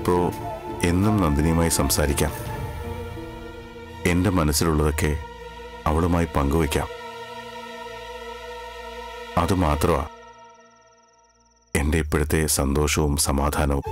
ഇനിയിപ്പോൾ എന്നും നന്ദിനിയുമായി സംസാരിക്കാം എൻ്റെ മനസ്സിലുള്ളതൊക്കെ അവളുമായി പങ്കുവയ്ക്കാം അതുമാത്രമാ എൻ്റെ ഇപ്പോഴത്തെ സന്തോഷവും സമാധാനവും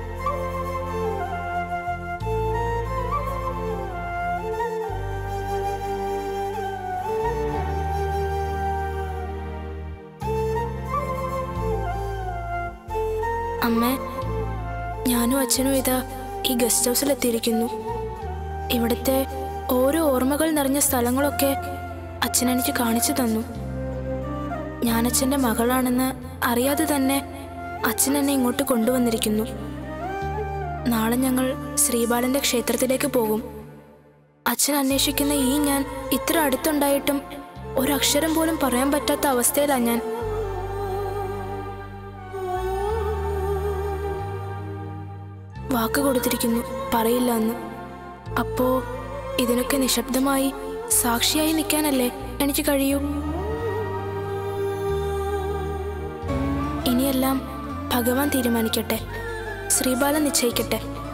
അമ്മേ ഞാനും അച്ഛനും ഇതാ ഈ ഗസ്റ്റ് ഹൗസിൽ എത്തിയിരിക്കുന്നു ഇവിടുത്തെ ഓരോ ഓർമ്മകൾ നിറഞ്ഞ സ്ഥലങ്ങളൊക്കെ അച്ഛൻ എനിക്ക് കാണിച്ചു തന്നു ഞാൻ അച്ഛൻ്റെ മകളാണെന്ന് അറിയാതെ തന്നെ അച്ഛൻ എന്നെ ഇങ്ങോട്ട് കൊണ്ടുവന്നിരിക്കുന്നു നാളെ ഞങ്ങൾ ശ്രീബാലന്റെ ക്ഷേത്രത്തിലേക്ക് പോകും അച്ഛൻ അന്വേഷിക്കുന്ന ഈ ഞാൻ ഇത്ര അടുത്തുണ്ടായിട്ടും ഒരക്ഷരം പോലും പറയാൻ പറ്റാത്ത അവസ്ഥയിലാണ് ഞാൻ വാക്ക് കൊടുത്തിരിക്കുന്നു പറയില്ല എന്ന് അപ്പോ ഇതിനൊക്കെ നിശബ്ദമായി സാക്ഷിയായി നിൽക്കാനല്ലേ എനിക്ക് കഴിയൂ ഇനിയെല്ലാം ഭഗവാൻ തീരുമാനിക്കട്ടെ ശ്രീബാലൻ നിശ്ചയിക്കട്ടെ